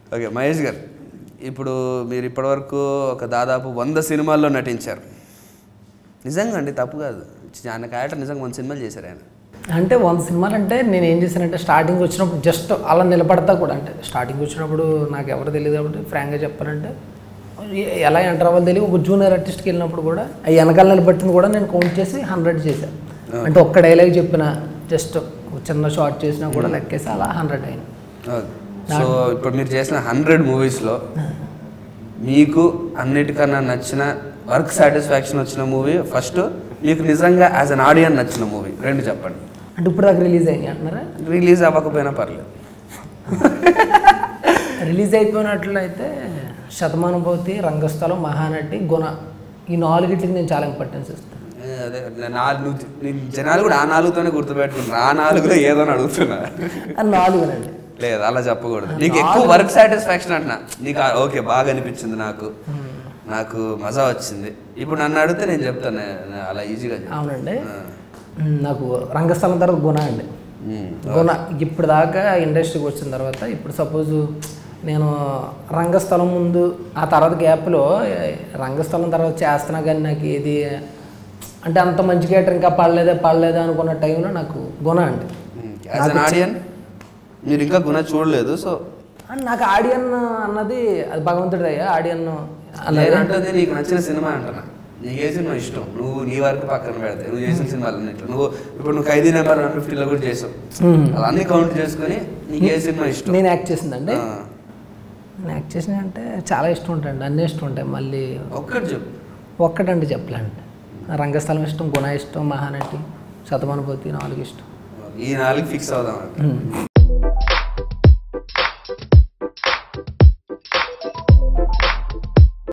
Okay Mahesh గారు ఇప్పుడు మీరు ఇప్పటివరకు ఒక దాదాపు వంద సినిమాల్లో నటించారు నిజంగా అండి తప్పు కాదు ఆయన క్యారెక్టర్ నిజంగా వంద సినిమాలు చేశారు ఆయన అంటే వంద సినిమాలు అంటే నేను ఏం చేశానంటే స్టార్టింగ్ వచ్చినప్పుడు జస్ట్ అలా నిలబడతా కూడా అంటే స్టార్టింగ్ వచ్చినప్పుడు నాకు ఎవరు తెలియదు కాబట్టి ఫ్రాంక్గా చెప్పాలంటే ఎ- ఎలా ఎంటర్ అవ్వాలి తెలియదు ఒక జూనియర్ ఆర్టిస్ట్కి వెళ్ళినప్పుడు కూడా ఆ వెనకాల నిలబట్టింది కూడా నేను కౌంట్ చేసి హండ్రెడ్ చేశాను అంటే ఒక్క డైలాగ్ చెప్పిన జస్ట్ చిన్న షార్ట్ చేసినా కూడా లెక్కేసి అలా హండ్రెడ్ అయింది ఓకే. సో ఇప్పుడు మీరు చేసిన హండ్రెడ్ మూవీస్లో మీకు అన్నిటికన్నా నచ్చిన వర్క్ సాటిస్ఫాక్షన్ వచ్చిన మూవీ ఫస్ట్ మీకు నిజంగా యాజ్ అన్ ఆడియన్ నచ్చిన మూవీ రెండు చెప్పండి అంటే ఇప్పుడు దాకా రిలీజ్ అయింది అంటున్నారా రిలీజ్ అవ్వకపోయినా పర్లేదు రిలీజ్ అయిపోయినట్లయితే శతమానుభూతి రంగస్థలం మహానటి గుణ ఈ నాలుగిటికి నేను చాలా ఇంపార్టెన్స్ ఇస్తాను ఏ, అదే నాలుగు జనాలు కూడా ఆ నాలుగుతోనే గుర్తుపెట్టుకున్నారు ఆ నాలుగులో ఏదో అని అడుగుతున్నా అది నాలుగునండి లేదు అలా చెప్పకూడదు నీకు ఎక్కువ వర్క్ సాటిస్ఫాక్షన్ అంటున్నా నీకు ఆ- ఓకే బాగా అనిపించింది నాకు నాకు మజా వచ్చింది ఇప్పుడు నన్ను అడిగితే నేను చెప్తాను నే- నే అలా ఈజీగా చెప్తాను. అవునండి ఆ. మ్, నాకు రంగస్థలం తర్వాత గుణ అండి ఉమ్. గుణ ఇప్పుడు దాకా ఇండస్ట్రీకి వచ్చిన తర్వాత ఇప్పుడు సపోజ్ నేను రంగస్థలం ముందు ఆ తర్వాత గ్యాప్లో రంగస్థలం తర్వాత చేస్తున్నా కానీ నాకు ఏది అంటే అంత మంచి క్యాటర్ ఇంకా పడలేదా పడలేదా అనుకున్న టైంలో నాకు గుణ అండి యాజ్ అన్ ఆడియన్ మీరు ఇంకా గుణ చూడలేదు సో అండ్ నాకు ఆడియన్ అన్నది అది భగవంతుడి అయ్యా ఆడియన్ అన్నది నేనంటుంది నీకు నచ్చిన సినిమా అంటున్నా నీకు ఏ సినిమా ఇష్టం నువ్వు నీ వరకు పక్కన పెడితే నువ్వు చేసిన సినిమాలు అన్నిట్లో నువ్వు ఇప్పుడు నువ్వు ఖైదీ నెంబర్ వన్ ఫిఫ్టీలో కూడా చేసావు మ్. అలా అన్ని కౌంట్ చేసుకొని నీకు ఏ సినిమా ఇష్టం నేను యాక్ట్ చేసిందండి ఆ. నేను యాక్ట్ చేసిన అంటే చాలా ఇష్టం ఉంటాయండి అన్నీ ఇష్టం ఉంటాయి మళ్ళీ ఒక్కటి చెప్పు ఒక్కటంటే చెప్పలేండి రంగస్థలం ఇష్టం గుణ ఇష్టం మహానటి శతమానుభూతి నాలుగు ఇష్టం ఈ నాలుగు ఫిక్స్ అవుదాం